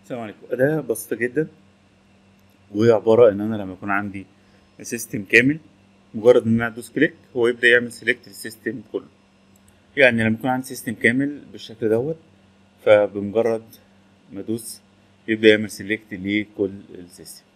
السلام عليكم أداة بسيطة جدا وهي عبارة إن أنا لما يكون عندي سيستم كامل مجرد إن أنا أدوس كليك هو يبدأ يعمل سيلكت للسيستم كله يعني لما يكون عندي سيستم كامل بالشكل دوت فبمجرد ما أدوس يبدأ يعمل سيلكت لكل السيستم